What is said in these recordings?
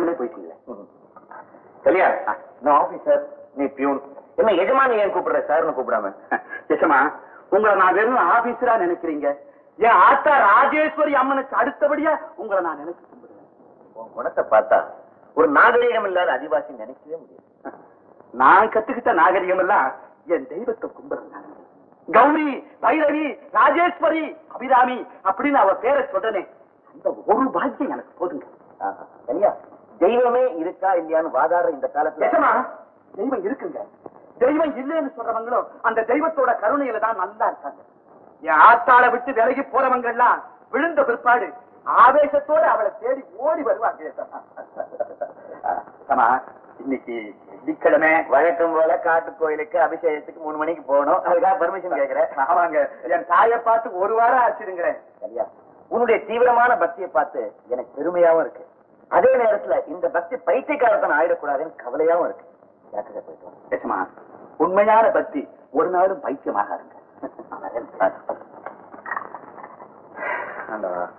சொல்லாமலே போயிட்டீங்களே கல்யாண் நான் ஆபீசர் நீ பியூன் என்ன எஜமானி ஏன் கூப்பிடுற சார்னு கூப்பிடாம யசமா உங்களை நான் வெறும் ஆபீசரா நினைக்கிறீங்க என் ஆத்தா ராஜேஸ்வரி அம்மனுக்கு அடுத்தபடியா உங்களை நான் நினைச்சு கும்பிடுவேன் உன் குணத்தை பார்த்தா ஒரு நாகரீகம் இல்லாத அதிவாசி நினைக்கவே முடியாது நான் கத்துக்கிட்ட நாகரிகம் எல்லாம் என் தெய்வத்தை கும்பிடுறேன் கௌரி பைரவி ராஜேஸ்வரி அபிராமி அப்படின்னு அவ பேரை சொல்றனே அந்த ஒரு பாக்கியம் எனக்கு போதுங்க ஆஹா. கல்யா தெய்வமே இருக்கா இல்லையான்னு வாதாடுற இந்த காலத்துல நிஜமா தெய்வம் இருக்குங்க தெய்வம் இல்லைன்னு சொல்றவங்களும் அந்த தெய்வத்தோட கருணையில தான் நல்லா இருக்காங்க என் ஆத்தாளை விட்டு விலகி போறவங்க எல்லாம் விழுந்த பிற்பாடு ஆவேசத்தோட அவளை தேடி ஓடி வருவாங்க ஆமா இன்னைக்கு வெள்ளிக்கிழமை வழக்கம் போல காட்டு கோயிலுக்கு அபிஷேகத்துக்கு மூணு மணிக்கு போகணும் அதுக்காக பர்மிஷன் கேக்குறேன் ஆமாங்க என் தாயை பார்த்து ஒரு வாரம் ஆச்சுடுங்கிறேன் கல்யா உன்னுடைய தீவிரமான பக்தியை பார்த்து எனக்கு பெருமையாவும் இருக்கு அதே நேரத்துல இந்த பக்தி பைத்தியக்காரத்தனம் ஆயிடக்கூடாதுன்னு கவலையாவும் இருக்கு ஜாக்கிரதை போயிட்டு வா. நிஜமா உண்மையான பக்தி ஒரு நாளும் பைத்தியமாக இருங்க ஆண்டவா.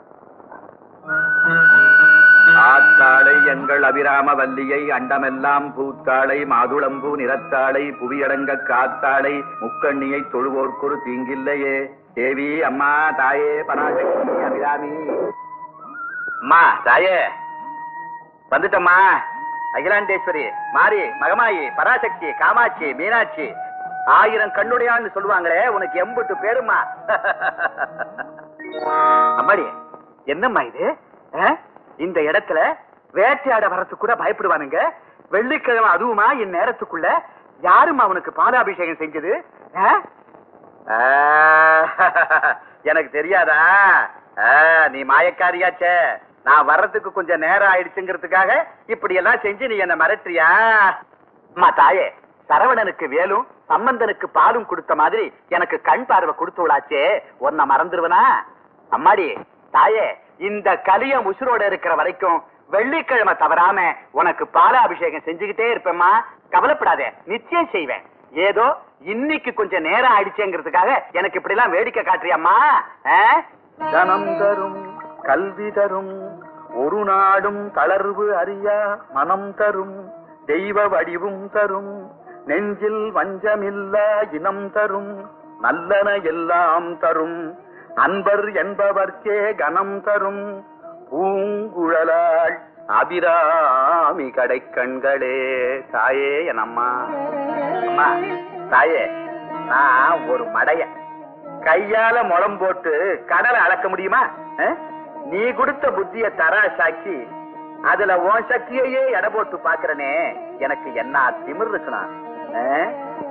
ஆத்தாளை எங்கள் அபிராம வல்லியை அண்டமெல்லாம் பூத்தாளை மாதுளம்பூ நிறத்தாளை புவியடங்க காத்தாளை முக்கண்ணியை தொழுவோர்க்கொரு தீங்கில்லையே தேவி அம்மா தாயே பராசக்தி அபிராமி அம்மா தாயே வந்துட்டம்மா அகிலாண்டேஸ்வரி மாரி மகமாயி பராசக்தி காமாட்சி மீனாட்சி ஆயிரம் கண்ணுடையான்னு சொல்லுவாங்களே உனக்கு எம்புட்டு பேருமா அம்மாடி என்னம்மா இது ஆ? இந்த இடத்துல வேட்டையாட வரத்துக்கு கூட பயப்படுவானுங்க வெள்ளிக்கிழமை அதுவுமா இந்நேரத்துக்குள்ள நேரத்துக்குள்ள யாரும்மா அவனுக்கு பாலாபிஷேகம் செஞ்சது ஆ? ஆ, எனக்கு தெரியாதா ஆ, நீ மாயக்காரியாச்சே நான் வர்றதுக்கு கொஞ்சம் நேரம் ஆயிடுச்சுங்கிறதுக்காக இப்படி எல்லாம் செஞ்சு நீ என்ன மிரட்டுறியா அம்மா தாயே சரவணனுக்கு வேலும் சம்பந்தனுக்கு பாலும் கொடுத்த மாதிரி எனக்கு கண் பார்வை கொடுத்துவளாச்சே உன்னை மறந்துருவனா அம்மாடி தாயே இந்த கலியம் உசுரோட இருக்கிற வரைக்கும் வெள்ளிக்கிழமை தவறாம உனக்கு பாலாபிஷேகம் செஞ்சுக்கிட்டே இருப்பேம்மா கவலைப்படாதே நிச்சயம் செய்வேன் ஏதோ இன்னைக்கு கொஞ்சம் நேரம் ஆயிடுச்சேங்கிறதுக்காக எனக்கு இப்படி எல்லாம் வேடிக்கை காட்டுறியம்மா தனம் தரும் கல்வி தரும் ஒரு நாடும் தளர்வு அறியா மனம் தரும் தெய்வ வடிவும் தரும் நெஞ்சில் வஞ்சமில்லா இனம் தரும் நல்லன எல்லாம் தரும் அன்பர் என்பவர்க்கே கனம் தரும் பூங்குழலாள் அபிராமி கடைக்கண்களே தாயே என் அம்மா அம்மா தாயே நான் ஒரு மடைய கையால முளம் போட்டு கடலை அளக்க முடியுமா அஹ்? நீ கொடுத்த புத்திய தராசாக்கி அதுல உன் சக்தியையே எடை போட்டு பாக்குறனே எனக்கு என்ன திமிர் இருக்கணும் அஹ்?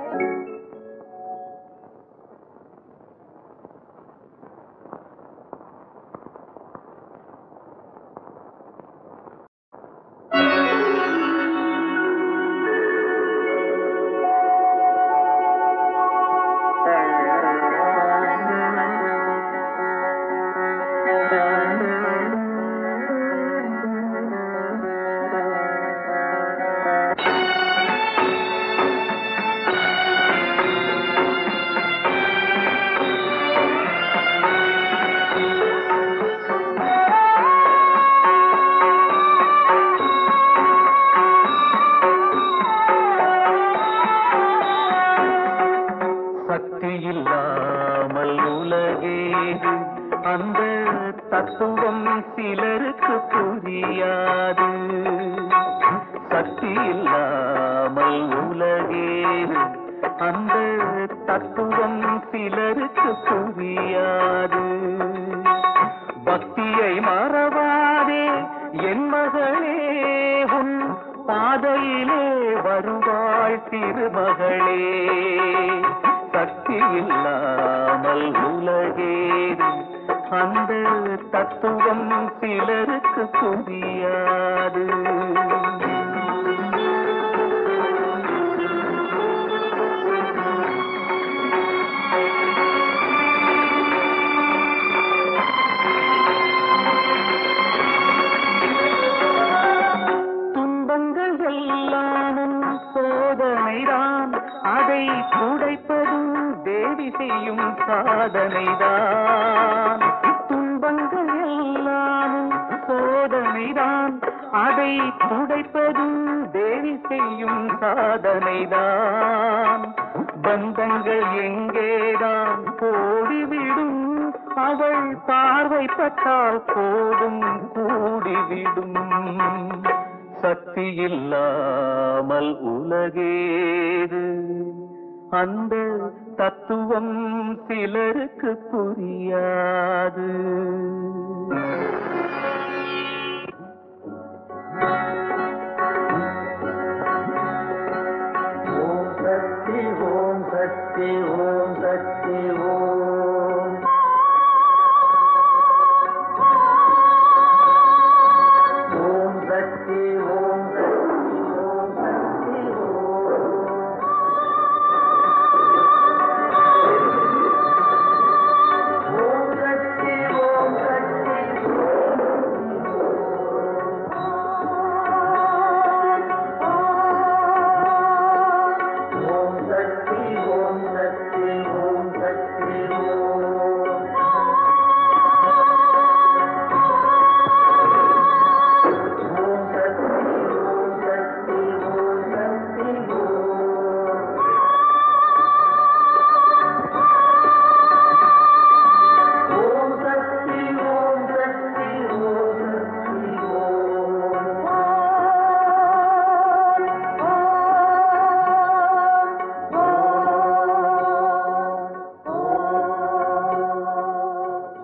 சக்தி இல்லாமல் உலகேது அந்த தத்துவம் சிலருக்கு புரியாது சக்தி இல்லாமல் உலகேது அந்த தத்துவம் சிலருக்கு புரியாது பக்தியை மறவாதே என் மகளே உன் பாதையிலே வருவாள் திருமகளே சக்தி இல்லாமல் உலகேது அந்த தத்துவம் சிலருக்கு புரியாது துன்பங்கள் எல்லாமும் சோதனைதான் அதை துடைப்பதும் தேவி செய்யும் சாதனைதான் துன்பங்கள் எல்லாமும் சோதனைதான் அதை துடைப்பதும் தேவி செய்யும் சாதனைதான் பந்தங்கள் எங்கேதான் ஓடிவிடும் அவள் பார்வைப்பட்டால் போதும் கூடிவிடும் சக்தி இல்லாமல் உலகேது அந்த தத்துவம் சிலருக்கு புரியாது ஓம் சக்தி ஓம் சக்தி ஓம் சக்தி ஓம் ஓம் சக்தி ஓம் சக்தி ஓம் சக்தி ஓம் ஓம் சக்தி ஓம் சக்தி ஓம் சக்தி ஓம் சக்தி ஓம் சக்தி ஓம் ஓம் சக்தி ஓம் சக்தி ஓம் சக்தி ஓம் ஓம் சக்தி ஓம் சக்தி ஓம் சக்தி ஓம்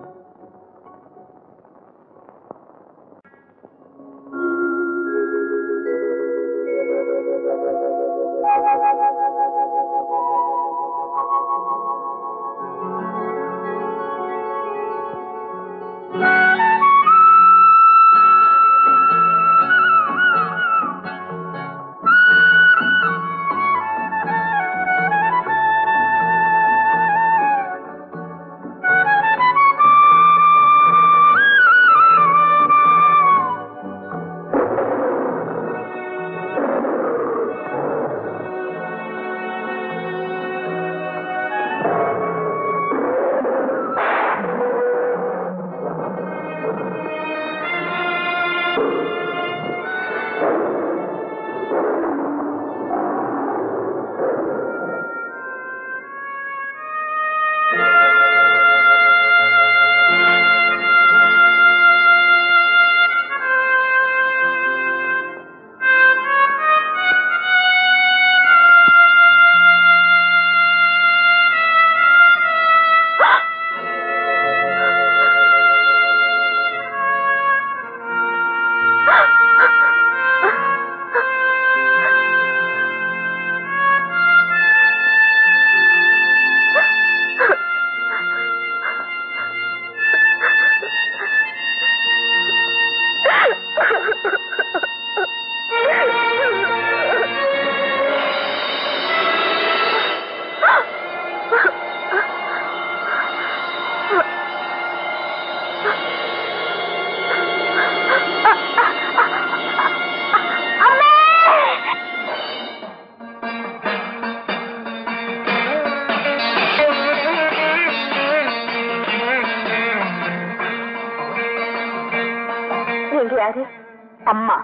நீங்க யாரு அம்மா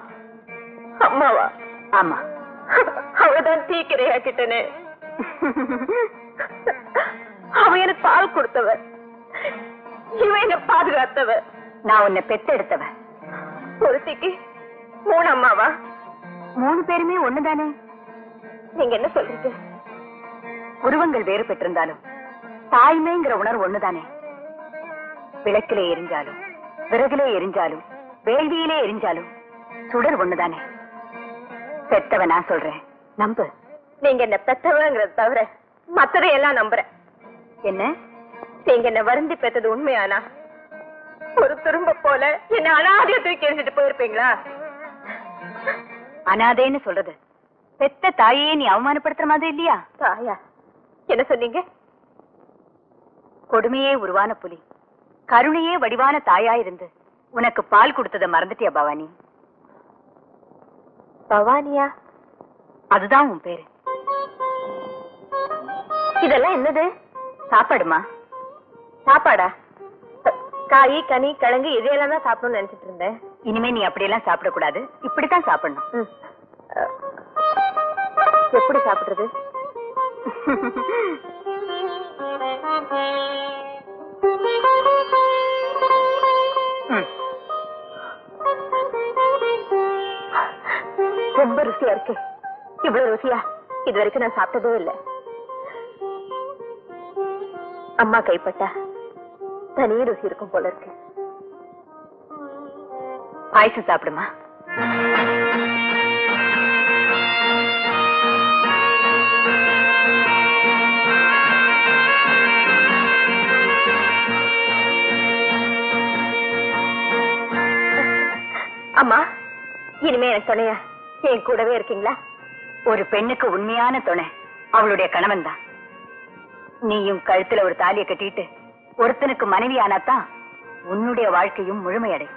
அம்மாவா ஆமா அவதான் தீக்கிரையாக்கிட்டனே அவ எனக்கு பால் கொடுத்தவ இவ என்ன பாதுகாத்தவ நான் உன்னை பெத்தெடுத்தவ ஒருத்திக்கு மூணு அம்மாவா மூணு பேருமே ஒண்ணுதானே நீங்க என்ன சொல்றீங்க உருவங்கள் வேறு பெற்றிருந்தாலும் தாய்மைங்கிற உணர்வு ஒண்ணுதானே விளக்கிலே எரிஞ்சாலும் விறகிலே எரிஞ்சாலும் வேள்வியிலே எரிஞ்சாலும் சுடர் ஒண்ணுதானே பெத்தவ நான் சொல்றேன் நம்பு நீங்க என்ன பெத்தவங்கிறத தவிர மத்ததை எல்லாம் நம்புறேன் என்ன நீங்க என்ன வருந்தி பெத்தது உண்மையானா ஒரு துரும்ப போல என்ன அனாதைய தூக்கி எறிஞ்சிட்டு போயிருப்பீங்களா அனாதைன்னு சொல்றது பெத்த தாயே நீ அவமானப்படுத்துற மாதிரி இல்லையா தாயா என்ன சொன்னீங்க கொடுமையே உருவான புலி கருணையே வடிவான தாயா இருந்து உனக்கு பால் கொடுத்தத மறந்துட்டியா பவானி பவானியா அதுதான் உன் பேரு இதெல்லாம் என்னது சாப்பாடுமா சாப்பாடா காய் கனி கிழங்கு இதையெல்லாம் தான் சாப்பிடணும்னு நினைச்சிட்டு இருந்தேன் இனிமே நீ அப்படியெல்லாம் சாப்பிடக்கூடாது இப்படித்தான் சாப்பிடணும் எப்படி சாப்பிடுறது ரொம்ப ருசியா இருக்கு இவ்வளவு ருசியா இது வரைக்கும் நான் சாப்பிட்டதே இல்லை அம்மா கைப்பட்டா தனி ருசி இருக்கும் போல இருக்கு பாயசம் சாப்பிடுமா அம்மா இனிமே எனக்கு துணையா என் கூடவே இருக்கீங்களா ஒரு பெண்ணுக்கு உண்மையான துணை அவளுடைய கணவன் தான் நீயும் கழுத்துல ஒரு தாலியை கட்டிட்டு ஒருத்தனுக்கு மனைவி ஆனாதான் உன்னுடைய வாழ்க்கையும் முழுமையடையும்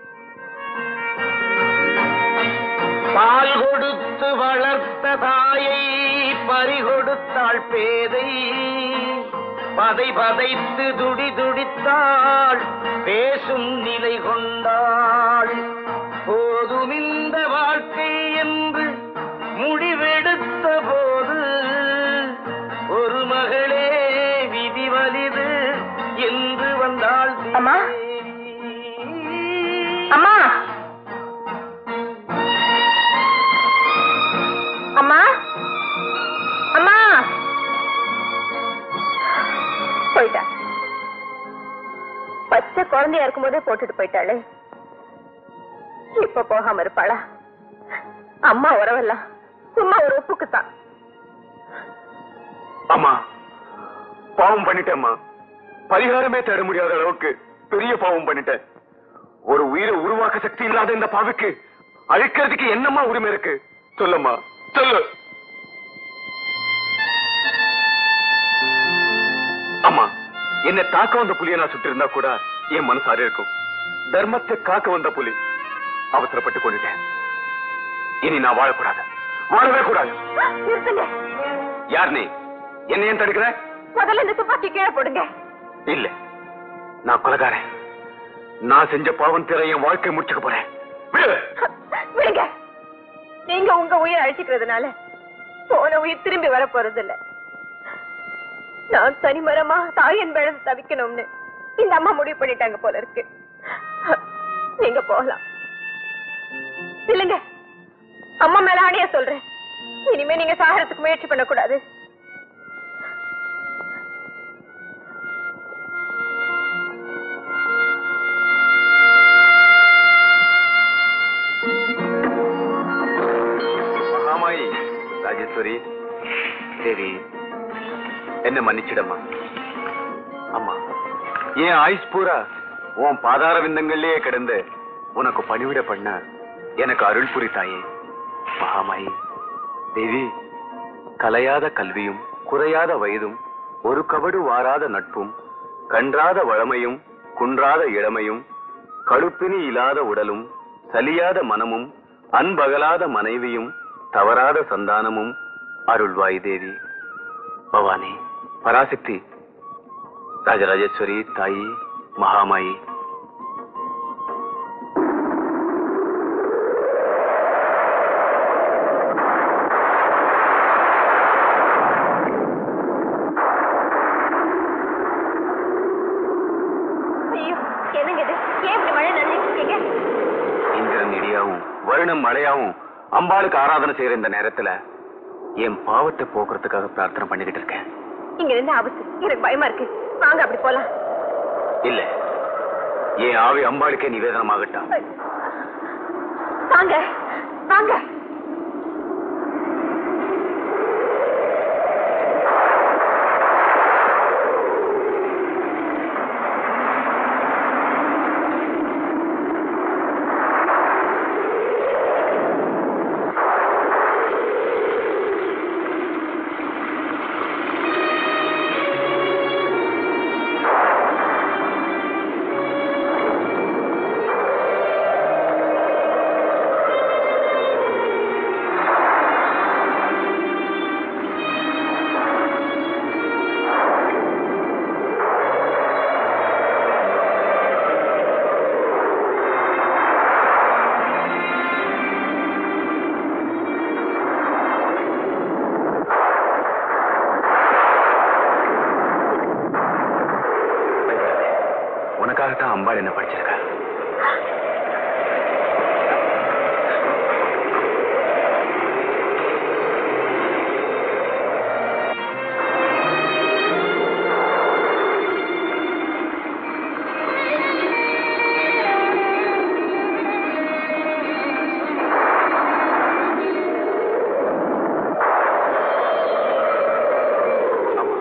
பால் கொடுத்து வளர்த்த தாயை பறிகொடுத்தாள் பேதை பதை பதைத்து துடி துடித்தாள் பேசும் நிலை கொண்டாள் போதும் இந்த வாழ்க்கை என்று முடிவெடுத்த போது ஒரு மகளே விதி வலிது என்று வந்தாள் அம்மா. தேவி. அம்மா அம்மா அம்மா போயிட்டா பச்சை குழந்தையா இருக்கும்போதே போட்டுட்டு போயிட்டாளே இப்ப போகாம இருப்பாளா அம்மா உறவெல்லாம் சும்மா ஒரு ஒப்புக்குத்தான் அம்மா பாவம் பண்ணிட்டேம்மா பரிகாரமே தேட முடியாத அளவுக்கு பெரிய பாவம் பண்ணிட்டேன் ஒரு உயிரை உருவாக்க சக்தி இல்லாத இந்த பாவிக்கு அழிக்கிறதுக்கு என்னம்மா உரிமை இருக்கு சொல்லம்மா சொல்லு அம்மா என்னை தாக்க வந்த புலியை நான் சுட்டு இருந்தா கூட என் மனசு ஆறி இருக்கும் தர்மத்தை காக்க வந்த புலி அவசரப்பட்டு கொண்டுட்டேன் இனி நான் வாழக்கூடாது வாழவே கூடாது நிறுத்துங்க யார் நீ என்ன ஏன் தடுக்கிற முதல்ல இந்த துப்பாக்கி கீழே போடுங்க இல்ல நான் கொலகாரன் நான் செஞ்ச பாவம் தீர என் வாழ்க்கை முடிச்சுக்க போறேன் விடு விடுங்க நீங்க உங்க உயிரை அழிச்சுக்கிறதுனால போன உயிர் திரும்பி வர போறது இல்ல நான் தனிமரமா தாயன் பிழந்து தவிக்கணும்னு இந்த அம்மா முடிவு பண்ணிட்டாங்க போல இருக்கு நீங்க போகலாம் இல்லைங்க அம்மா மேல ஆணையா சொல்றேன் இனிமே நீங்க சாகறதுக்கு முயற்சி பண்ணக்கூடாது மகாமாயி ராஜேஸ்வரி சரி என்ன மன்னிச்சிடம்மா அம்மா என் ஆயுஸ் பூரா உன் பாதார விந்தங்கள்லயே கிடந்து உனக்கு பணிவிட பண்ண எனக்கு அருள் புரித்தாயே மகாமாயி தேவி கலையாத கல்வியும் குறையாத வயதும் ஒரு கபடு வாராத நட்பும் கன்றாத வளமையும் குன்றாத இளமையும் கழுப்பினி இல்லாத உடலும் சலியாத மனமும் அன்பகலாத மனைவியும் தவறாத சந்தானமும் அருள்வாய் தேவி பவானி பராசக்தி ராஜராஜேஸ்வரி தாயி மகாமாயி ஐயோ என்னங்க இது ஏன் இப்படி மழை நனைஞ்சிட்டு இருக்கீங்க இந்திரன் இடியாவும் வருணம் மழையாவும் அம்பாளுக்கு ஆராதனை செய்யற இந்த நேரத்துல என் பாவத்தை போக்குறதுக்காக பிரார்த்தனை பண்ணிக்கிட்டு இருக்கேன் இங்க இருந்து ஆபத்து எனக்கு பயமா இருக்கு வாங்க அப்படி போலாம் இல்ல என் ஆவி அம்பாளுக்கே நிவேதனமாகட்டும் வாங்க வாங்க அதுக்காகத்தான் அம்பாள் என்ன படிச்சிருக்கா ஆமா.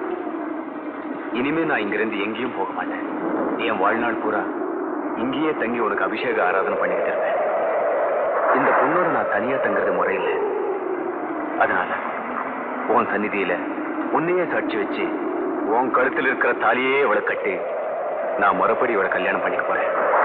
இனிமே நான் இங்கிருந்து எங்கேயும் போக மாட்டேன் என் வாழ்நாள் பூரா இங்கேயே தங்கி உனக்கு அபிஷேக ஆராதனை பண்ணிக்கிட்டு இருப்பேன் இந்த பொண்ணோட நான் தனியா தங்குறது முறையில் அதனால உன் சந்நிதியில உன்னையே சாட்சி வச்சு உன் கழுத்தில் இருக்கிற தாலியே இவளை கட்டி நான் மறுபடி இவளை கல்யாணம் பண்ணிக்க போறேன்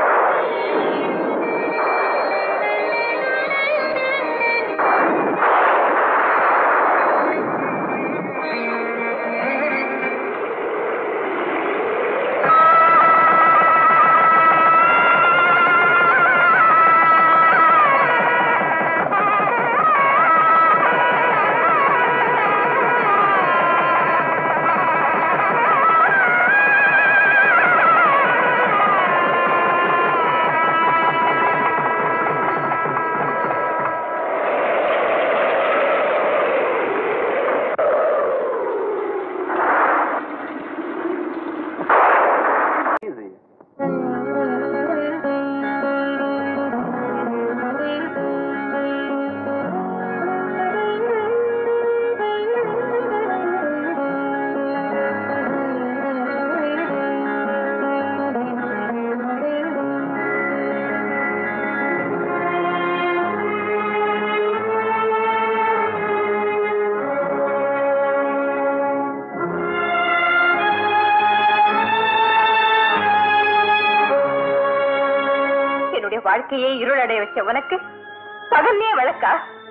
என்னுடைய வாழ்க்கையை இருளடைய வச்ச உனக்கு பகல்லே வழக்கா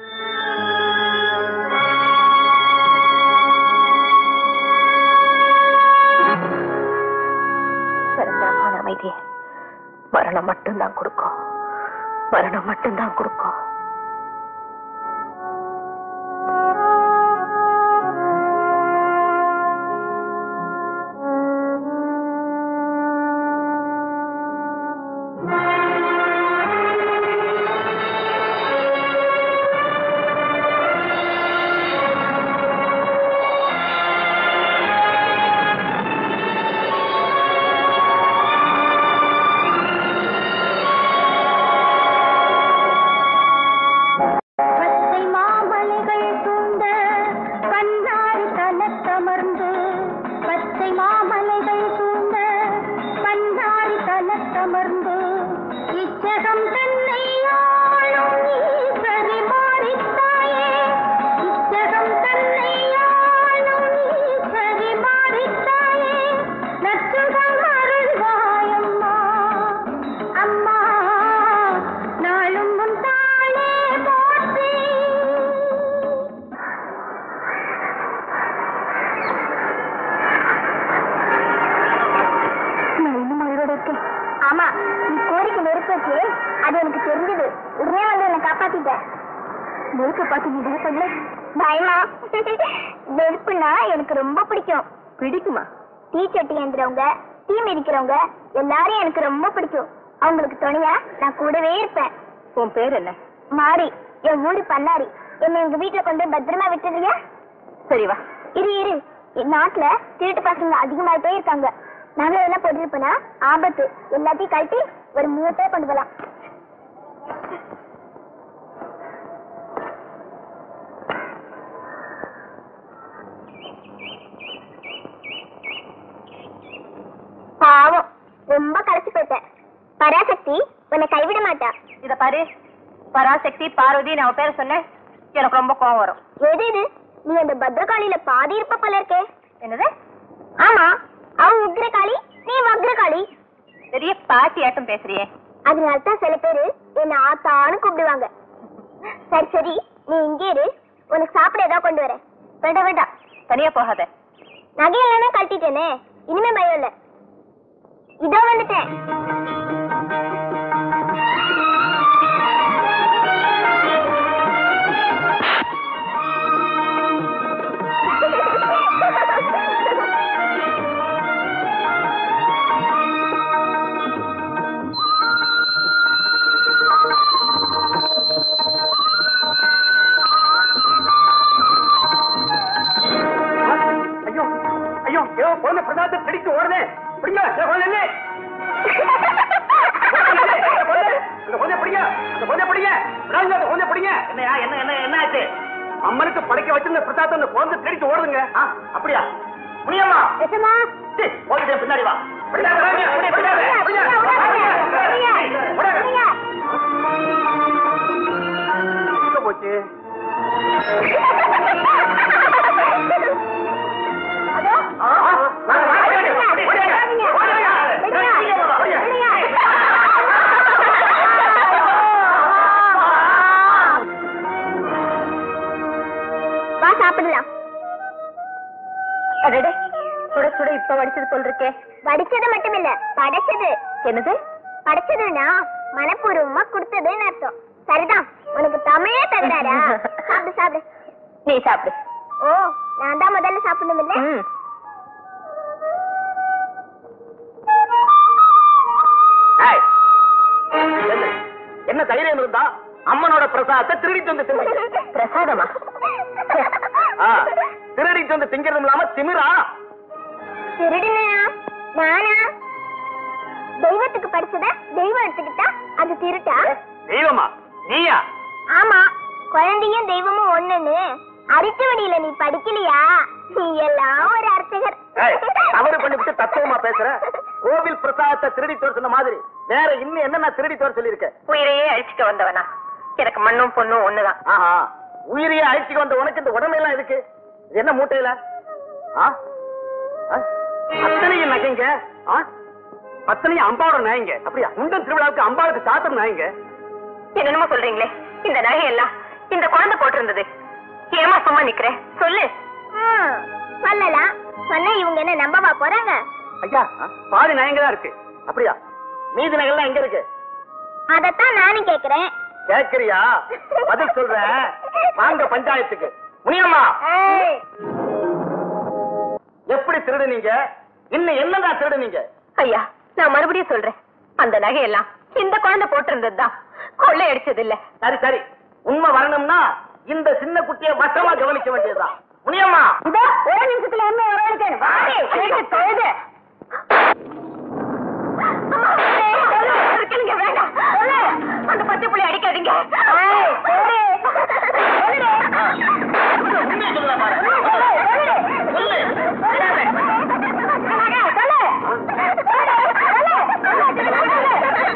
நிரந்தரமான அமைதி மரணம் மட்டும்தான் கொடுக்கும் மரணம் மட்டும்தான் கொடுக்கும் பச்சை மாமலைகள் சூழ்ந்த கண்ணாடி தலத்தமர்ந்து பச்சை மாமலைகள் சூழ்ந்த கண்ணாடி தலத்தமர்ந்து இச்சகம் தன்னை ஆளும் ஈஸ்வரி மாறித்தாயே இச்சகம் தன்னை ஆளும் ஈஸ்வரி மாறித்தாயே நச்சுகம் அருள்வாயம்மா அம்மா நாளும் உன் தாளே போற்றி நான் இன்னும் உயிரோட இருக்கேன் ஆமா நீ கோரிக்கை நெருப்பாச்சு அது எனக்கு தெரிஞ்சது உடனே வந்து என்னை காப்பாத்திட்ட நெருப்பை பார்த்து நீ பயப்படல பயமா நெருப்புனா எனக்கு ரொம்ப பிடிக்கும் பிடிக்குமா தீச்சட்டி ஏந்துறவங்க தீ மிதிக்கிறவங்க எல்லாரும் எனக்கு ரொம்ப பிடிக்கும் அவங்களுக்கு துணையா நான் கூடவே இருப்பேன் உன் பேர் என்ன மாறி என் ஊரு பண்ணாரி என்னை எங்க வீட்டுல கொண்டு போய் பத்திரமா விட்டுறியா சரி வா இரு இரு என் நாட்டுல திருட்டு பசங்க அதிகமாயிட்டே இருக்காங்க நகை எல்லாம் போட்டுட்டு போனா ஆபத்து எல்லாத்தையும் கழட்டி ஒரு மூணு பேர் கொண்டு போலாம் பாவம் ரொம்ப களைச்சு போயிட்டேன் பராசக்தி உன்னை கைவிட மாட்டா இத பாரு பராசக்தி பார்வதி நான் அவ பேரை சொன்னேன் எனக்கு ரொம்ப கோவம் வரும் எது இது நீ அந்த பத்ரகாளியில பாதி இருப்ப போல இருக்கே என்னது ஆமா அவ உக்ரகாளி நீ வக்ரகாளி பெரிய பாட்டி ஆட்டம் பேசுறியே அதனால தான் சில பேரு என்ன ஆத்தான்னு கூப்பிடுவாங்க சரி சரி நீ இங்கே இரு உனக்கு சாப்பிட ஏதாவது கொண்டு வரேன் வேண்டாம் வேண்டாம் தனியா போகாத நகையெல்லாம் தான் கழட்டிட்டேனே இனிமே பயம் இல்ல இதோ வந்துட்டேன் பிரசாதத்தை பிடிச்சு ஓடுனே பிடிங்க இந்த குழந்தை இல்லை. அந்த குழந்தைய பிடிங்க அந்த குழந்தைய பிடிங்க விடாதீங்க அந்த குழந்தைய பிடிங்க என்னையா என்ன என்ன என்ன ஆச்சு அம்மனுக்கு படைக்க வச்சிருந்த பிரசாதத்தை அந்த குழந்தை பிடிச்சு ஓடுதுங்க ஆ, அப்படியா புனியம்மா எசமா சீ, ஓடிட்டே பின்னாடி வா பிடிங்க, பிடிங்க, பிடிங்க, பிடிங்க, பிடிங்க, பிடிங்க. எங்க போச்சு ஆ, ஆ, வா, வா, ஓடியாங்க, ஓடியாங்க, ஓடியாங்க, ஓடியாங்க. வா சாப்பிடலாம் அடடே சுட சுட இப்ப வடிச்சது போல் இருக்கே வடிச்சது மட்டும் இல்ல படைச்சது என்னது படைச்சதுன்னா மனப்பூர்வமா கொடுத்ததுன்னு அர்த்தம் சரிதான் உனக்கு தமிழே தந்தாரா சாப்பிடு சாப்பிடு நீ சாப்பிடு ஓ நான் தான் முதல்ல சாப்பிடணும் இல்ல ம். ஏய், என்ன? என்ன தைரியம் இருந்தா அம்மனோட பிரசாதத்தை திருடிட்டு வந்து தின்னு பிரசாதமா ஆ, திருடிட்டு வந்து திங்கிறதும் இல்லாம திமிரா திருடுனா நானா தெய்வத்துக்கு படிச்சத தெய்வம் எடுத்துக்கிட்டா அது திருட்டா தெய்வமா நீயா ஆமா குழந்தையும் தெய்வமும் ஒண்ணுன்னு அரிச்சவடியில நீ படிக்கலையா நீ எல்லாம் ஒரு அர்ச்சகர் ஏய், தவறு பண்ணிவிட்டு தத்துவமா பேசுற கோவில் பிரசாதத்தை திருடிட்டு வர சொன்ன மாதிரி வேற இன்னும் என்னென்ன திருடிட்டு வர சொல்லியிருக்க உயிரையே அழிச்சுக்க வந்தவனா எனக்கு மண்ணும் பொண்ணும் ஒண்ணுதான் ஆஹா உயிரியே அழிச்சுக்கு வந்த உனக்கு இந்த உடம்பெல்லாம் இருக்கு இது என்ன மூட்டையில ஆ? ஆ? அத்தனையும் நகைங்க ஆ? அத்தனையும் அம்பாவோட நாயங்க அப்படியா? முண்டன் திருவிழாவுக்கு அம்பாவுக்கு சாத்திரம் நாயங்க என்னென்னமோ சொல்றீங்களே இந்த நகையெல்லாம் இந்த குழந்தை போட்டிருந்தது ஏமா சும்மா நிக்கிறேன் சொல்லு ம், சொல்லலாம் சொன்னா இவங்க என்ன நம்பவா போறாங்க ஐயா பாதி நாயங்க தான் இருக்கு அப்படியா மீதி நகைலாம் எங்க இருக்கு அதத்தான் நானும் கேக்குறேன் கேக்குறியா பதில் சொல்றேன் வாங்க பஞ்சாயத்துக்கு முனியம்மா ஏய், எப்படி திருடுனீங்க இன்னும் என்னதான் திருடுனீங்க ஐயா நான் மறுபடியும் சொல்றேன் அந்த நகையெல்லாம் இந்த குழந்தை போட்டிருந்ததுதான் கொள்ளை அடிச்சது இல்ல சரி சரி உண்மை வரணும்னா இந்த சின்ன குட்டியை வசமா கவனிக்க வேண்டியதுதான் முனியம்மா இதோ ஒரு நிமிஷத்துல உண்மை வரவழைக்கணும் வாடி கேட்டு தொழுது அம்மா, சொல்லு, இருக்கீங்க, வேண்டாம். சொல்லு. அந்த பச்சை புள்ளி அடிக்காதீங்க ஏய், சொல்லு. சொல்லுடே. உண்மையை சொல்லலாம் பாரு. சொல்லு. சொல்லாத. மகன், சொல்லு. சொல்லு, சொல்லு,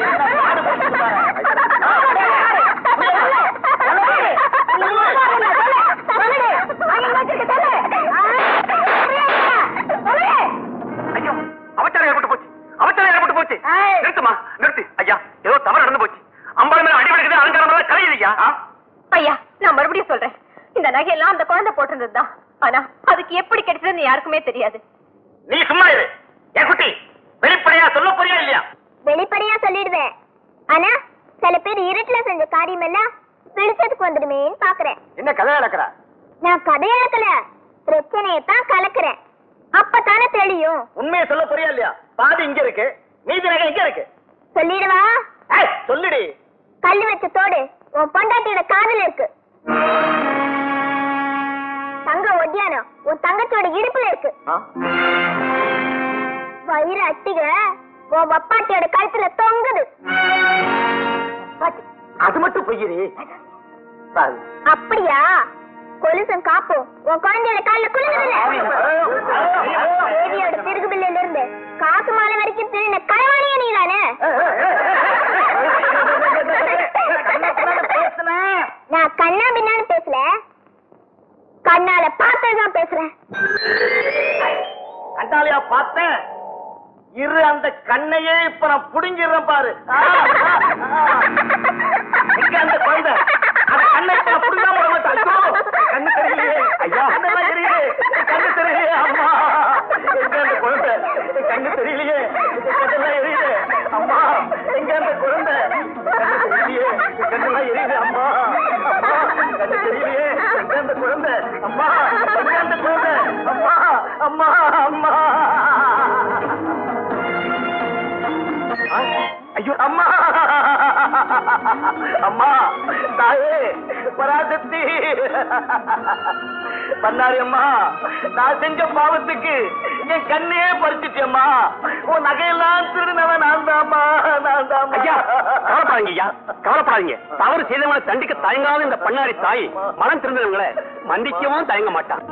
ஐயோ அவச்சாரம் ஏற்பட்டு போச்சு அவச்சாரம் ஏற்பட்டு போச்சு ஏய். நிறுத்துமா நிறுத்து ஐயா ஏதோ தவறு நடந்து போச்சு அம்பாள் மேல அடி விடுக்குது அலங்காரம் எல்லாம் கலையுது ஐயா ஆ? ஐயா நான் மறுபடியும் சொல்றேன் இந்த நகையெல்லாம் அந்த குழந்தை போட்டிருந்ததுதான் ஆனா அதுக்கு எப்படி கிடைச்சதுன்னு யாருக்குமே தெரியாது நீ சும்மா இரு என் குட்டி வெளிப்படையா சொல்ல போறியா இல்லையா வெளிப்படையா சொல்லிடுவேன் ஆனா சில பேர் இருட்டுல செஞ்ச காரியம் எல்லாம் வெளிச்சத்துக்கு வந்துடுமேன்னு பாக்குறேன் என்ன கதை நடக்கிற நான் கதை இழக்கல பிரச்சனையை தான் கலக்குறேன் அப்பதானே தெரியும் உண்மையை சொல்ல போறியா இல்லையா பாதி இங்க இருக்கு மீதி நகை இங்க இருக்கு சொல்லிடுவா ஏய், சொல்லுடி கல்லு வச்ச தோடு உன் பொண்டாட்டியோட காதுல இருக்கு தங்க ஒட்டியானம் உன் தங்கச்சியோட இடுப்புல இருக்கு ஆ? வயிறு அட்டிக உன் வப்பாட்டியோட கழுத்துல தொங்குது அது மட்டும் பொய்யிரி பாரு. அப்படியா கொலுசம் காப்பும் உன் குழந்தையோட கால்ல குலுங்குதுல்ல தேவியோட திருகு பில்லுல இருந்து காசு மாலை வரைக்கும் திருடின களவாணியே நீதானே நான் கண்ணா பின்னான்னு பேசல கண்ணால பார்த்ததுதான் பேசுறேன் கண்டாலியா பார்த்தேன் இரு அந்த கண்ணையே இப்ப நான் புடுங்கிடுறேன் பாரு ஆ, ஆ, ஆ. எங்க அந்த குழந்தை அந்த கண்ணை இப்ப நான் புடுங்காம விட மாட்டேன். ஐயோ, கண்ணு தெரியலையே ஐயா கண்ணெல்லாம் தெரியுது கண்ணு தெரியலையே அம்மா எங்க அந்த குழந்தை கண்ணு தெரியலையே கண்ணெல்லாம் எரியுது அம்மா எங்க அந்த குழந்தை கண்ணு தெரியலையே கண்ணெல்லாம் எரியுது அம்மா அம்மா கண்ணு தெரியலையே எங்க அந்த குழந்தை அம்மா எங்க அந்த குழந்தை அம்மா அம்மா அம்மா ஐயோ அம்மா அம்மா தாயே பராசக்தி பண்ணாரி அம்மா நான் செஞ்ச பாவத்துக்கு என் கண்ணே பறிச்சிட்டியம்மா உன் நகையெல்லாம் திருடினவன் நான் தாம்மா நான் தாம்மா ஐயா கவலைப்படாதீங்க ஐயா கவலைப்படாதீங்க தவறு செய்தவங்களை தண்டிக்க தயங்காத இந்த பண்ணாரி தாய் மனம் திருந்தவங்களை மன்னிக்கவும் தயங்க மாட்டான்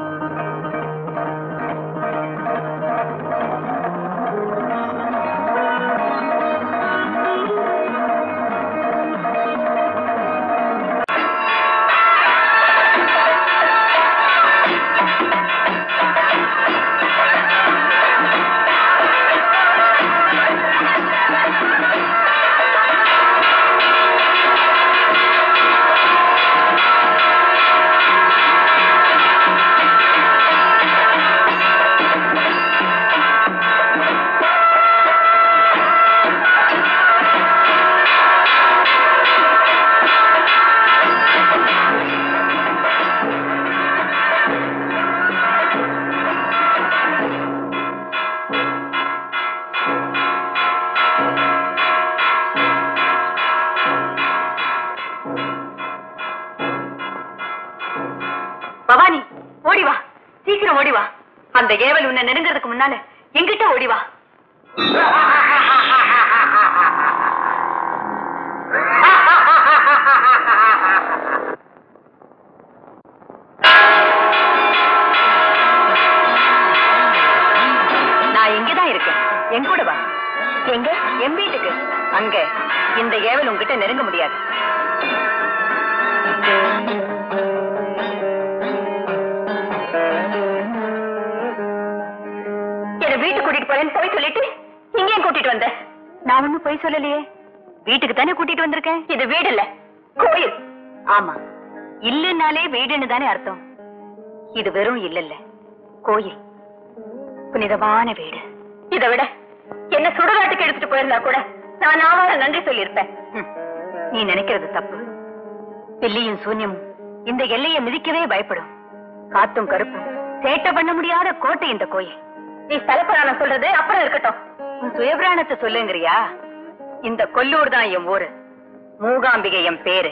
பவானி ஓடி வா சீக்கிரம் ஓடி வா அந்த ஏவல் உன்னை நெருங்கிறதுக்கு முன்னால எங்கிட்ட ஓடி வா நான் இங்கதான் இருக்கேன் என் கூட வா எங்க என் வீட்டுக்கு அங்க இந்த ஏவல் உன்கிட்ட நெருங்க முடியாது என்ன வீட்டுக்கு கூட்டிட்டு போறேன்னு போய் சொல்லிட்டு இங்க ஏன் கூட்டிட்டு வந்த நான் ஒண்ணும் போய் சொல்லலையே வீட்டுக்கு தானே கூட்டிட்டு வந்திருக்கேன் இது வீடு இல்ல கோயில் ஆமா இல்லைன்னாலே வீடுன்னு தானே அர்த்தம் இது வெறும் இல்ல இல்ல கோயில் புனிதமான வீடு இதை விட என்ன சுடுகாட்டுக்கு எடுத்துட்டு போயிருந்தா கூட நான் ஆவார நன்றி சொல்லியிருப்பேன் ஹம், நீ நினைக்கிறது தப்பு பில்லியும் சூன்யமும் இந்த எல்லையை மிதிக்கவே பயப்படும் காத்தும் கருப்பும் சேட்டை பண்ண முடியாத கோட்டை இந்த கோயில் நீ ஸ்தலப்புராணம் சொல்றது அப்புறம் இருக்கட்டும் உன் சுயபிராணத்தை சொல்லுங்கிறியா இந்த கொல்லூர் தான் என் ஊரு மூகாம்பிகை என் பேரு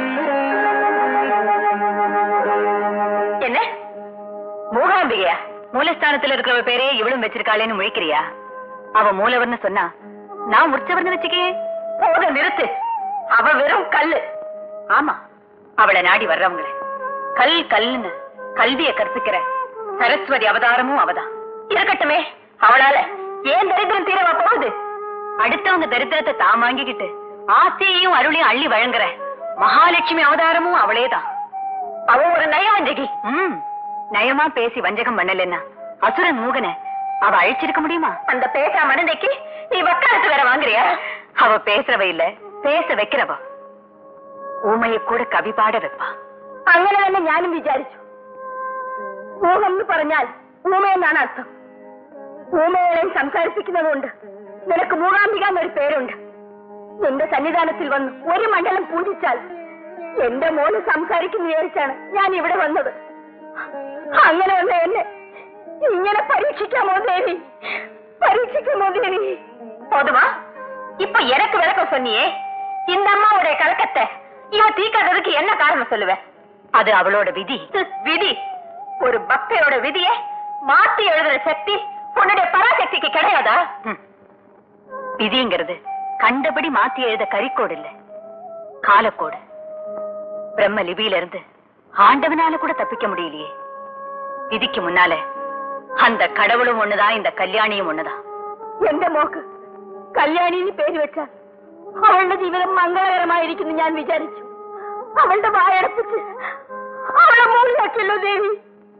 என்ன மூகாம்பிகையா மூலஸ்தானத்துல இருக்கிறவ பேரே இவளும் வச்சிருக்காளேன்னு முழிக்கிறியா அவ மூலவர்னு சொன்னா நான் உற்சவர்னு வச்சுக்கே போத நிறுத்து அவ வெறும் கல்லு ஆமா அவளை நாடி வர்றவங்கள கல் கல்லுன்னு கல்விய கற்பிக்கிற சரஸ்வதி அவதாரமும் அவதான் இருக்கட்டுமே அவளால ஏன் தரித்திரம் தீரவா போகுது அடுத்தவங்க தரித்திரத்தை தான் வாங்கிக்கிட்டு ஆசையையும் அருளையும் அள்ளி வழங்குற மகாலட்சுமி அவதாரமும் அவளேதான் அவ ஒரு நயவஞ்சகி ம் நயமா பேசி வஞ்சகம் பண்ணலன்னா அசுரன் மூகன அவ அழிச்சிருக்க முடியுமா அந்த பேசா மனதைக்கு நீ வக்காலத்து வேற வாங்குறியா அவ பேசுறவ இல்ல பேச வைக்கிறவ ஊமையை கூட കവി പാട വെപ്പാ അങ്ങനെ തന്നെ ഞാനും വിചാരിച്ചു ഊഹം എന്ന് പറഞ്ഞാൽ ഊമയെന്നാണ് അർത്ഥം ഊമകളെയും സംസാരിപ്പിക്കുന്നതുകൊണ്ട് നിനക്ക് മൂകാംബിക എന്നൊരു പേരുണ്ട് നിന്റെ സന്നിധാനത്തിൽ വന്ന് ഒരു മണ്ഡലം പൂജിച്ചാൽ എന്റെ മോന് സംസാരിക്കുന്ന വിചാരിച്ചാണ് ഞാൻ ഇവിടെ വന്നത് അങ്ങനെ വന്ന എന്നെ ഇങ്ങനെ പരീക്ഷിക്കാമോ ദേവി பரீட்சிக்குமோ தேவி போதுமா இப்ப எனக்கு விளக்க சொன்னியே இந்த அம்மாவுடைய கலக்கத்தை இவ தீக்காததுக்கு என்ன காரணம் சொல்லுவ அது அவளோட விதி விதி ஒரு பக்தையோட விதியை மாத்தி எழுதுற சக்தி உன்னுடைய பராசக்திக்கு கிடையாதா விதிங்கிறது கண்டபடி மாத்தி எழுத கரிக்கோடு இல்ல காலக்கோடு பிரம்ம லிபியில இருந்து ஆண்டவனால கூட தப்பிக்க முடியலையே விதிக்கு முன்னால அந்த கடவுளும் ஒண்ணுதான் இந்த കല്യാണിയും ഒന്നുதான் എന്റെ മോക്ക് കല്യാണിന്ന് പേര് വെച്ചാൽ അവളുടെ ജീവിതം മംഗളകരമായിരിക്കുന്നു ഞാൻ വിചാരിച്ചു അവളുടെ വായടപ്പിച്ച് അവളെ മൂളിയാക്കിയല്ലോ ദേവി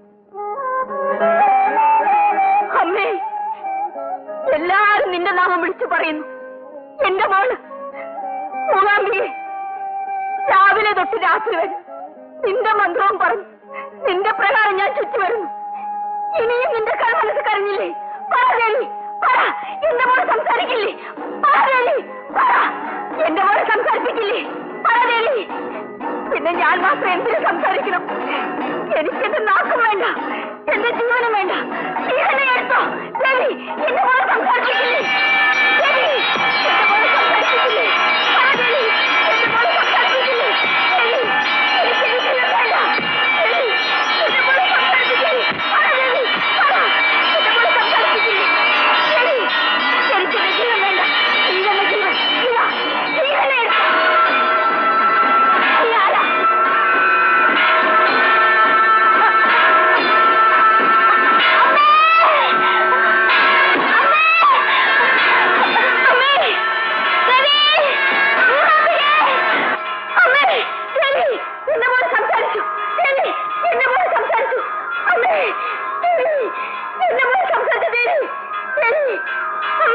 അമ്മേ എല്ലാരും നിന്റെ നാമം വിളിച്ചു പറയുന്നു എന്റെ മോള് മൂകാംബിയെ രാവിലെ തൊട്ട് രാത്രി വരെ നിന്റെ മന്ത്രവും പറഞ്ഞു നിന്റെ പ്രകാരം ഞാൻ ചുറ്റി വരുന്നു ഇനിയും നിന്റെ കൽമനസ് കരഞ്ഞില്ലേ പറ ദേവി പറ എന്റെ മോളെ സംസാരിക്കില്ലേ പറ ദേവി പറ എന്റെ മോളെ സംസാരിപ്പിക്കില്ലേ പറ ദേവി പിന്നെ ഞാൻ മാത്രം എന്തിനു സംസാരിക്കണം എനിക്കെന്റെ നാക്കും വേണ്ട എന്റെ ജീവനും വേണ്ട ജീവനെ എടുത്തോ ദേവി എന്റെ മോളെ സംസാരിപ്പിക്കില്ലേ ദേവി എന്റെ മോളെ സംസാരിപ്പിക്കില്ലേ പറ ദേവി എന്റെ മോളെ സംസാരിപ്പിക്കില്ലേ ദേവി എനിക്കെന്റെ ജീവൻ വേണ്ട ദേവി എന്റെ മോളെ സംസാരിപ്പിക്കില്ലേ പറ ദേവി പറ എന്റെ മോളെ സംസാരിപ്പിക്കില്ലേ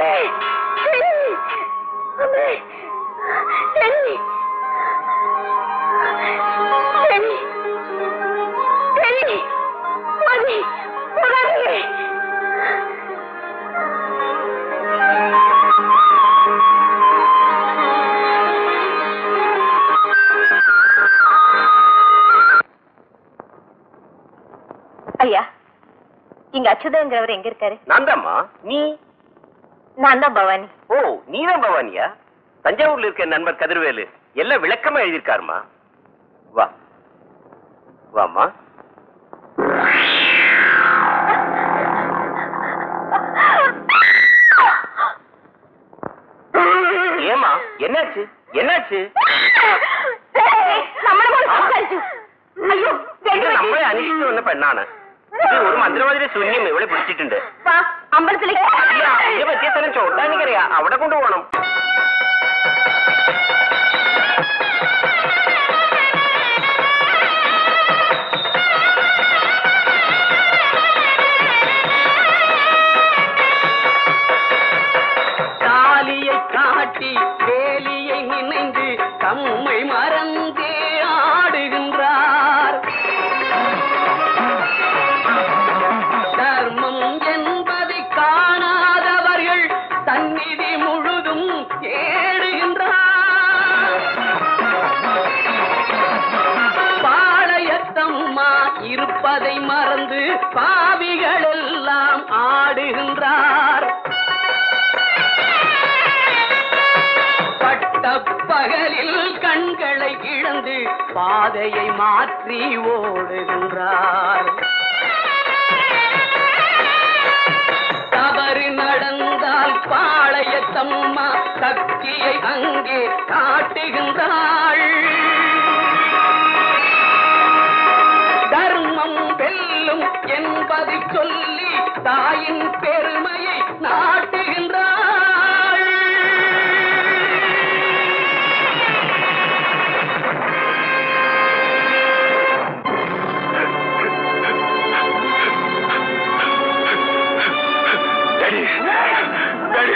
அம்மே சரி அம்மே சரி சரி சரி மதி போகாதீங்க ஐயா இங்க அச்சுதங்கிறவர் எங்க இருக்காரு நான்தாம்மா நீ நான் தான் பவானி ஓ நீதான் பவானியா தஞ்சாவூர்ல இருக்க என் நண்பர் கதிர்வேலு எல்லாம் விளக்கமா எழுதியிருக்காருமா வா வாம்மா ஏமா என்னாச்சு என்னாச்சு ஐயோ ഇത് നമ്മളെ അന്വേഷിച്ചു വന്ന പെണ്ണാണ് ഇത് ഒരു മന്ത്രവാദിയുടെ ശൂന്യം ഇവിടെ പിടിച്ചിട്ടുണ്ട് അമ്പലത്തിലേക്ക് ഇല്ല, ഇതിനെ പറ്റിയ സ്ഥലം ചോട്ടാനിക്കറിയാ അവിടെ കൊണ്ടുപോകണം காலியை காட்டி வேலியை நினைந்து தம்மை மறந்தே ஆடுகின்றார் தர்மம் என்பதை காணாதவர்கள் தன்னிதி முழுதும் தேடுகின்றார் பாளையத்தம்மா இருப்பதை மறந்து பாவிகள் எல்லாம் ஆடுகின்றார் பட்ட பகலில் கண்களை இழந்து பாதையை மாற்றி ஓடுகின்றார் தவறு நடந்தால் பாளையத்தம்மா சக்தியை அங்கே காட்டுகின்றாள் தர்மம் வெல்லும் என்பதை சொல்லி தாயின் பெருமையை நாட்டுகின்றாள் டாடி டாடி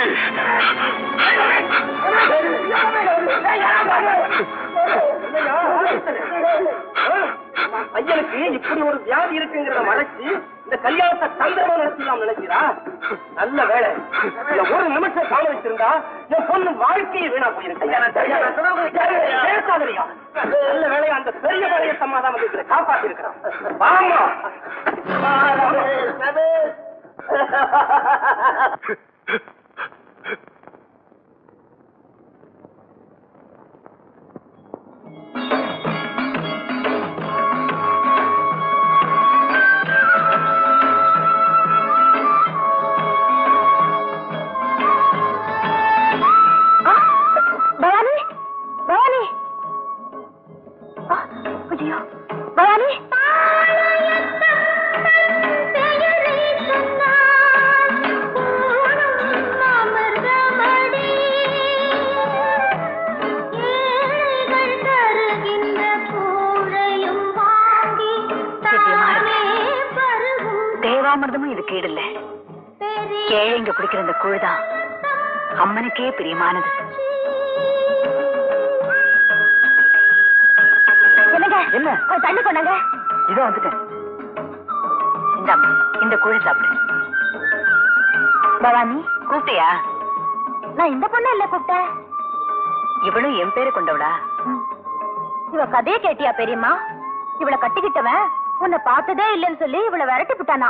பையனுக்கு இப்படி ஒரு வியாதி இருக்குங்கிறத மறைச்சு இந்த கல்யாணத்தை தந்திரமா நடத்தலாம் நினைக்கிறா நல்ல வேலை இந்த ஒரு நிமிஷம் கால வச்சிருந்தா என் பொண்ணு வாழ்க்கையை வீணா போயிருக்கு பேசாதறியா நல்ல வேலையா அந்த பெரிய வேலையை சமாதானம் இருக்கிற காப்பாத்தி இருக்கிறான் வாமா பவானி பவானி ஆ, ஐயோ பவானி தேவாமிர்தமும் இது கேடில்ல ஏழைங்க குடிக்கிற இந்த கூழ்தான் அம்மனுக்கே பிரியமானது என்னங்க என்ன? கொஞ்சம் தண்ணி கொண்டாங்க இதோ வந்துட்டேன் இந்தாம்மா இந்த கூழை சாப்பிடு பவானி கூப்பிட்டியா நான் இந்த பொண்ணு இல்ல கூப்பிட்டேன் இவளும் என் பேரு கொண்டவளா இவ கதையை கேட்டியா பெரியம்மா இவளை கட்டிக்கிட்டவன் உன்னை பார்த்ததே இல்லைன்னு சொல்லி இவளை விரட்டி விட்டானா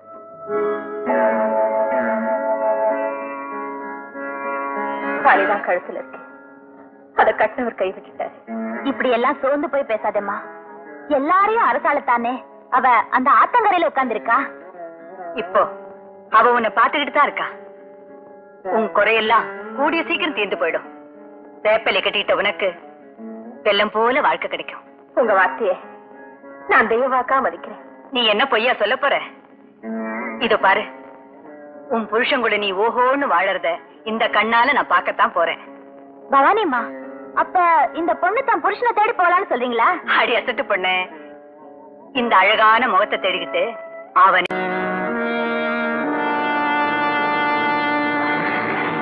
காலிதான் கழுத்துல இருக்கு அத கட்டினவர் கை விட்டுட்டாரு இப்படி எல்லாம் சோர்ந்து போய் பேசாதேம்மா எல்லாரையும் அரசாளத்தானே அவ அந்த ஆத்தங்கரையில உட்கார்ந்திருக்கா இப்போ அவ உன்னை பாத்துக்கிட்டு தான் இருக்கா உன் குறையெல்லாம் கூடிய சீக்கிரம் தீர்ந்து போயிடும் வேப்பலை கட்டிக்கிட்ட உனக்கு வெள்ளம் போல வாழ்க்கை கிடைக்கும் உங்க வார்த்தையை நான் தெய்வவாக்கா மதிக்கிறேன் நீ என்ன பொய்யா சொல்ல போற இதோ பாரு உன் புருஷன் கூட நீ ஓஹோன்னு வாழறத இந்த கண்ணால நான் பார்க்கத்தான் போறேன் பவானிம்மா அப்ப இந்த பொண்ணு தான் புருஷனை தேடி போகலான்னு சொல்றீங்களா அடி அசட்டு பொண்ணு இந்த அழகான முகத்தை தேடிக்கிட்டு அவன்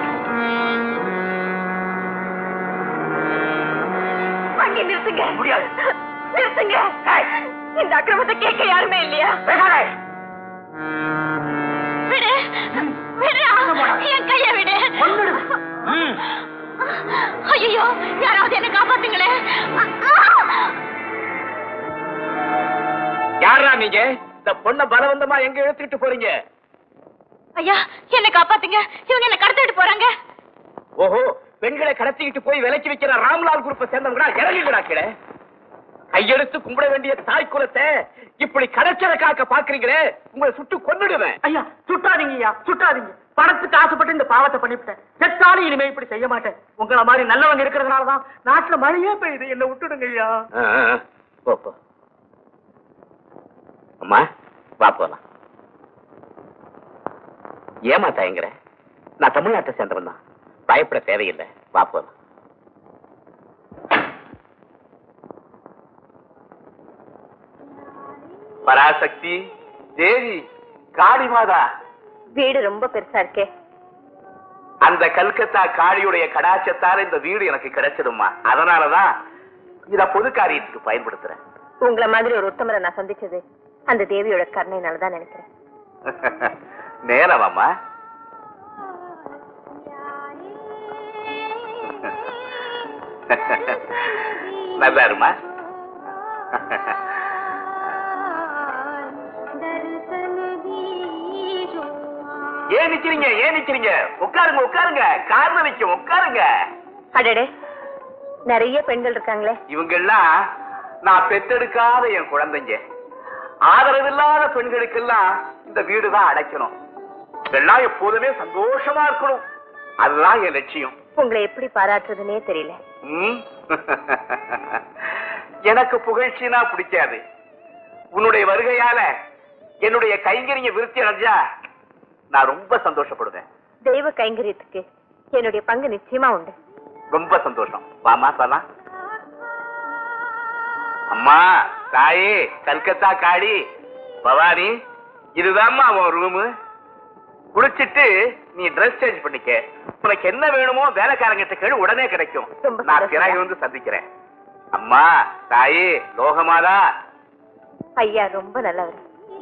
நிறுத்துங்க முடியாது நிறுத்துங்க இந்த அக்கிரமத்தை கேட்க யாருமே இல்லையா விடு விடுடா என் கைய விடு ஐயோ யாராவது என்ன காப்பாத்துங்களே யாரா நீங்க இந்த பொண்ண பலவந்தமா எங்க இழுத்துட்டு போறீங்க ஐயா என்ன காப்பாத்துங்க இவங்க என்ன கடத்திட்டு போறாங்க ஓஹோ பெண்களை கடத்திக்கிட்டு போய் விலைக்கு வைக்கிற ராம்லால் குரூப்பை சேர்ந்தவங்களா இறங்குங்கடா கீழே கையெடுத்து கும்பிட வேண்டிய தாய் குலத்தை இப்படி கடைச்சலை காக்க பாக்குறீங்களே உங்களை சுட்டு கொன்னுடுவேன் ஐயா சுட்டாதீங்க ஐயா சுட்டாதீங்க பணத்துக்கு ஆசைப்பட்டு இந்த பாவத்தை பண்ணிவிட்டேன் செத்தாலும் இனிமே இப்படி செய்ய மாட்டேன் உங்களை மாதிரி நல்லவங்க இருக்கிறதுனாலதான் நாட்டுல மழையே பெய்யுது என்ன விட்டுடுங்க ஐயா ஆ, ஆ, போ போ அம்மா வா போலாம் ஏமா தயங்குற நான் தமிழ்நாட்டை சேர்ந்தவன் தான் பயப்பட தேவையில்லை வா போலாம் பராசக்தி தேவி காளி மாதா வீடு ரொம்ப பெருசா இருக்கே அந்த கல்கத்தா காளியுடைய கடாச்சத்தால இந்த வீடு எனக்கு கிடைச்சதும்மா அதனாலதான் இத பொது காரியத்துக்கு பயன்படுத்துறேன் உங்களை மாதிரி ஒரு உத்தமரை நான் சந்திச்சது அந்த தேவியோட கருணையினால தான் நினைக்கிறேன் நேரமாம்மா நல்லா இருமா ஏன் நிக்கிறீங்க ஏன் நிக்கிறீங்க உட்காருங்க உட்காருங்க காரணம் நிக்கும் உட்காருங்க அடடே நிறைய பெண்கள் இருக்காங்களே இவங்கெல்லாம் நான் பெத்தெடுக்காத என் குழந்தைங்க ஆதரவில்லாத பெண்களுக்கெல்லாம் இந்த வீடு தான் அடைக்கணும் இதெல்லாம் எப்போதுமே சந்தோஷமா இருக்கணும் அதுதான் என் லட்சியம் உங்களை எப்படி பாராட்டுறதுனே தெரியல ம்? எனக்கு புகழ்ச்சினா பிடிக்காது உன்னுடைய வருகையால என்னுடைய கைங்கரிய விருத்தி அடைஞ்சா நான் ரொம்ப சந்தோஷப்படுவேன் தெய்வ கைங்கரியத்துக்கு என்னுடைய பங்கு நிச்சயமா உண்டு ரொம்ப சந்தோஷம் வாமா சொல்லலாம் அம்மா தாயே கல்கத்தா காடி பவானி இதுதாம்மா உன் ரூமு குளிச்சிட்டு நீ ட்ரெஸ் சேஞ்ச் பண்ணிக்க உனக்கு என்ன வேணுமோ வேலைக்காரங்கிட்ட கேளு உடனே கிடைக்கும் ரொம்ப நான் சந்தோஷம். பிறகு வந்து சந்திக்கிறேன் அம்மா தாயே லோகமாதா ஐயா ரொம்ப நல்லவர்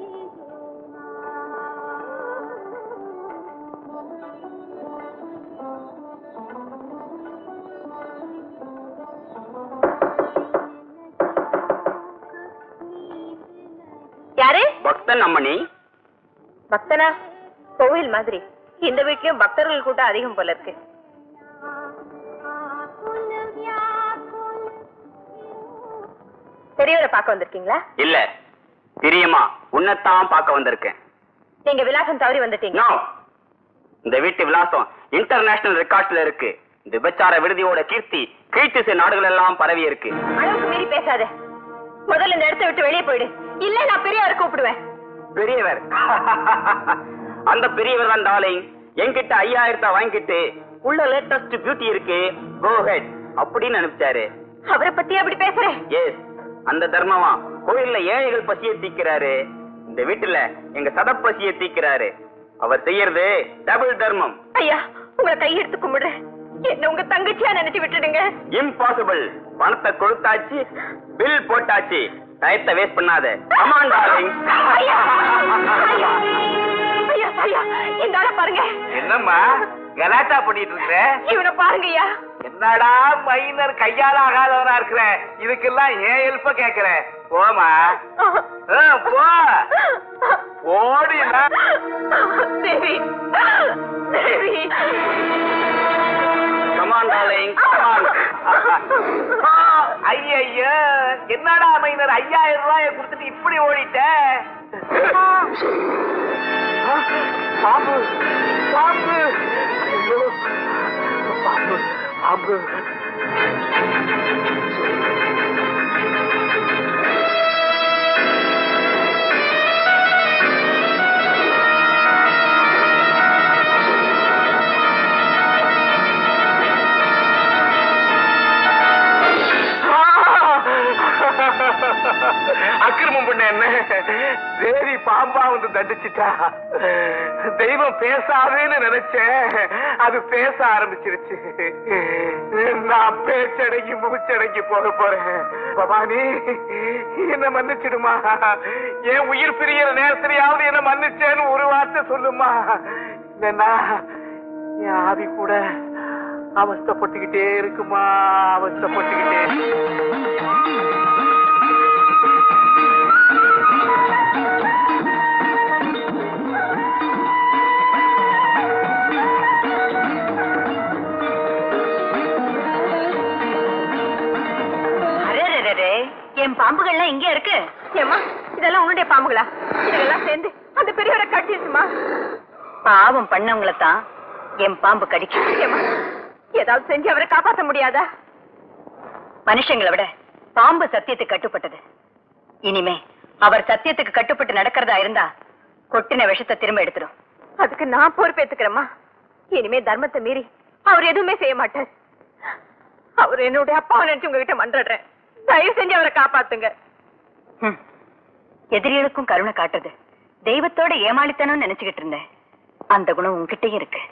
யாரு பக்தன் அம்மணி பக்தனா கோவில் மாதிரி இந்த வீட்லயும் பக்தர்கள் கூட்டம் அதிகம் போல இருக்கு பெரியவரை பார்க்க வந்திருக்கீங்களா இல்ல பிரியமா உன்னைத்தான் பார்க்க வந்திருக்கேன் நீங்க விலாசம் தவறி வந்துட்டீங்க நோ இந்த வீட்டு விலாசம் இன்டர்நேஷனல் ரெக்கார்ட்ஸ்ல இருக்கு இந்த விபச்சார விடுதியோட கீர்த்தி கீழ்த்திசை நாடுகள் எல்லாம் பரவி இருக்கு அளவுக்கு மீறி பேசாத முதல்ல இந்த இடத்தை விட்டு வெளியே போயிடு இல்ல நான் பெரியவரை கூப்பிடுவேன் பெரியவர் அந்த பெரியவர் தான் டார்லிங் என்கிட்ட ஐயாயிரத்தை வாங்கிட்டு உள்ள லேட்டஸ்ட் பியூட்டி இருக்கு கோ ஹெட் அப்படின்னு அனுப்பிச்சாரு அவரை பத்தி அப்படி பேசுறேன் எஸ் அந்த தர்மமா கோயில்ல ஏழைகள் பசியை தீக்கிறாரு இந்த வீட்டுல எங்க சதப்பசியை தீக்கிறாரு அவர் செய்யறது டபுள் தர்மம் ஐயா உங்களை கையெடுத்து கும்பிடுறேன் என்ன உங்க தங்கச்சியா நினைச்சு விட்டுடுங்க இம்பாசிபிள் பணத்தை கொடுத்தாச்சு பில் போட்டாச்சு டயத்தை வேஸ்ட் பண்ணாத கமான் டார்லிங் ஐயா ஐயா ஐயா ஐயா இந்த ஆளை பாருங்க என்னம்மா கலாட்டா பண்ணிட்டு இருக்க இவனை பாருங்க ஐயா என்னடா மைனர் கையால ஆகாதவனா இருக்கிற இதுக்கெல்லாம் ஏன் ஹெல்ப்ப கேக்குற போமா ஆ, போ ஓடினா Devi Devi come on darling come on ஐயய்யோ என்னடா மைனர் ஐயாயிரம் ரூபாய கொடுத்துட்டு இப்படி ஓடிட்ட ஆ, பாம்பு பாம்பு ஐயோ பாம்பு பாம்பு அக்கிரமம் பண்ண பண்ண என்ன தேவி பாம்பா வந்து தண்டிச்சிட்டா தெய்வம் பேசாதுன்னு நினைச்சேன் அது பேச ஆரம்பிச்சிருச்சு நான் பேச்சடங்கி மூச்சடங்கி போக போறேன் பவானி என்ன மன்னிச்சிடுமா என் உயிர் பிரிகிற நேரத்திலேயாவது என்ன மன்னிச்சேன்னு ஒரு வார்த்தை சொல்லுமா இல்லைன்னா என் ஆவி கூட அவஸ்தைப்பட்டுக்கிட்டே இருக்குமா அவஸ்தைப்பட்டுக்கிட்டே அரே என் பாம்புகள்லாம் இங்கே இருக்கு ஏமா இதெல்லாம் உன்னுடைய பாம்புகளா இதெல்லாம் சேர்ந்து அந்த பெரியவரை கட்டிடுமா பாவம் பண்ணவங்கள தான் என் பாம்பு கடிக்கும் ஏமா ஏதாவது செஞ்சு அவரை காப்பாற்ற முடியாதா மனுஷங்களை விட பாம்பு சத்தியத்துக்கு கட்டுப்பட்டது இனிமே அவர் சத்தியத்துக்கு கட்டுப்பட்டு நடக்கிறதா இருந்தா கொட்டின விஷத்தை திரும்ப எடுத்துடும் அதுக்கு நான் பொறுப்பேத்துக்கிறேம்மா இனிமே தர்மத்தை மீறி அவர் எதுவுமே செய்ய மாட்டார் அவர் என்னுடைய அப்பாவை நினைச்சு உங்ககிட்ட மன்றாடுறேன் தயவு செஞ்சு அவரை காப்பாத்துங்க எதிரிகளுக்கும் கருணை காட்டுது தெய்வத்தோட ஏமாளித்தனம் நினைச்சுக்கிட்டு இருந்தேன் அந்த குணம் உங்ககிட்டயும் இருக்கு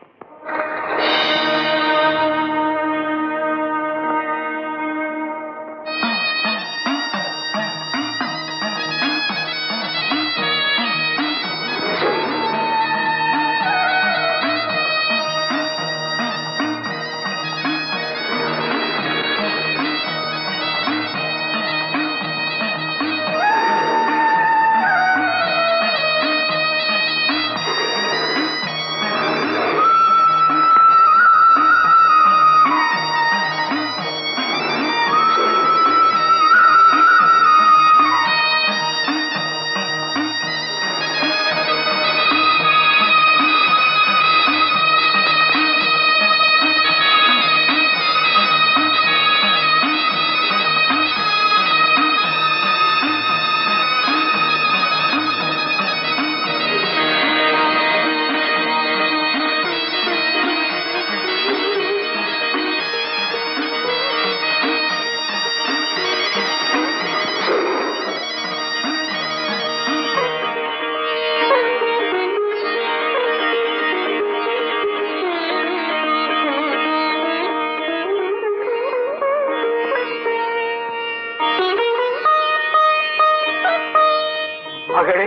மகளே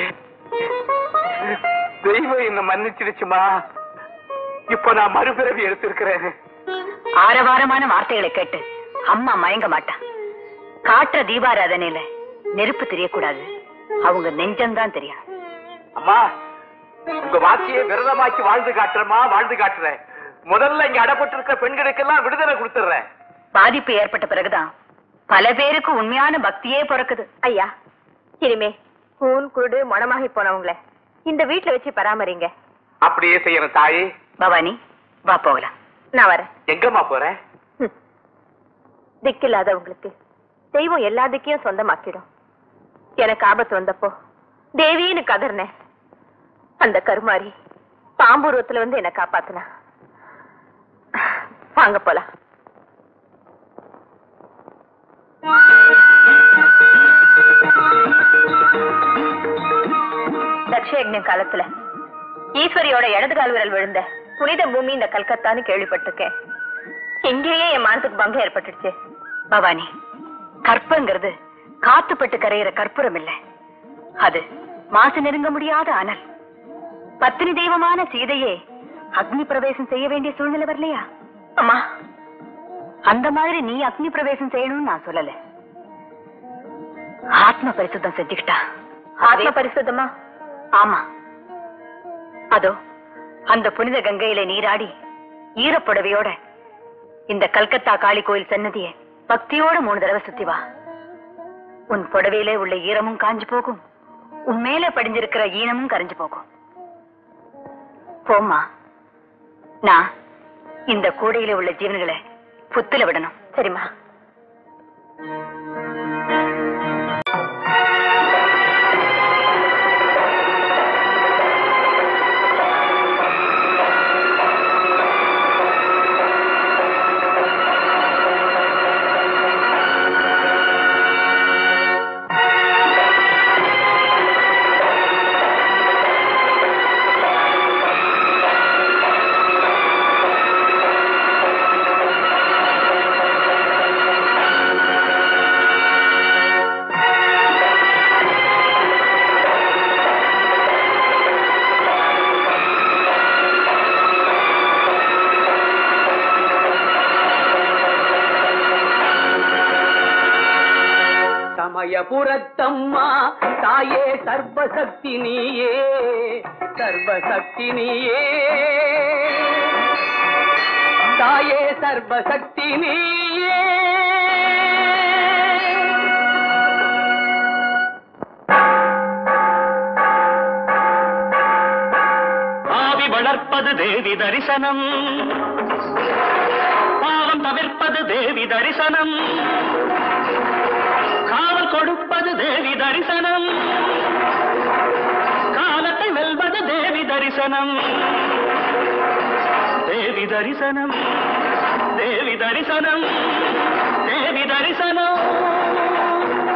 தெய்வம் என்ன மன்னிச்சிடுச்சுமா இப்ப நான் மறுபிறவி எடுத்திருக்கிறேன் ஆரவாரமான வார்த்தைகளை கேட்டு அம்மா மயங்க மாட்டா காட்டுற தீபாராதனையில நெருப்பு தெரியக்கூடாது அவங்க நெஞ்சம்தான் தெரியும் அம்மா உங்க வாக்கியை விரதமாக்கி வாழ்ந்து காட்டுறமா வாழ்ந்து காட்டுறேன் முதல்ல இங்க அடப்பட்டிருக்க பெண்களுக்கெல்லாம் விடுதலை கொடுத்துறேன் பாதிப்பு ஏற்பட்ட பிறகுதான் பல பேருக்கு உண்மையான பக்தியே பிறக்குது ஐயா இனிமே கூன் குருடு மனமாகி போனவங்கள இந்த வீட்டுல வச்சு பராமரிங்க அப்படியே செய்யணும் தாயே பவானி வா போகலாம் நான் வரேன் எங்கம்மா போற திக்கில்லாதவங்களுக்கு தெய்வம் எல்லா திக்கையும் சொந்தமாக்கிடும் எனக்கு ஆபத்து வந்தப்போ தேவின்னு கதர்னேன் அந்த கருமாரி பாம்புருவத்துல வந்து என்ன காப்பாத்துனா வாங்க போலாம் தட்சயஜ்ஞம் காலத்துல ஈஸ்வரியோட இடது கால் விரல் விழுந்த புனித பூமி இந்த கல்கத்தான்னு கேள்விப்பட்டிருக்கேன் இங்கேயே என் மனசுக்கு பங்கம் ஏற்பட்டுடுச்சு பவானி கற்பங்கிறது காத்துப்பட்டு கரையிற கற்பூரம் இல்ல அது மாசு நெருங்க முடியாத அனல் பத்தினி தெய்வமான சீதையே அக்னி பிரவேசம் செய்ய வேண்டிய சூழ்நிலை வரலையா அம்மா அந்த மாதிரி நீ அக்னி பிரவேசம் செய்யணும்னு நான் சொல்லல ஆத்ம பரிசுத்தம் செஞ்சுக்கிட்டா ஆத்ம பரிசுத்தமா ஆமா அதோ அந்த புனித கங்கையில நீராடி ஈரப்புடவையோட இந்த கல்கத்தா காளி கோயில் சன்னதிய பக்தியோட மூணு தடவை சுத்தி வா உன் புடவையிலே உள்ள ஈரமும் காஞ்சு போகும் உன் மேல படிஞ்சிருக்கிற ஈனமும் கரைஞ்சு போகும் போம்மா நான் இந்த கூடையில உள்ள ஜீவன்களை புத்துல விடணும் சரிம்மா சமயபுரத்தம்மா தாயே சர்வசக்தி நீயே சர்வசக்தி நீயே தாயே சர்வசக்தி நீயே ஆவி வளர்ப்பது தேவி தரிசனம் பாவம் தவிர்ப்பது தேவி தரிசனம் காவல் கொடுப்பது தேவி தரிசனம் காலத்தை வெல்வது தேவி தரிசனம் தேவி தரிசனம் தேவி தரிசனம் தேவி தரிசனம்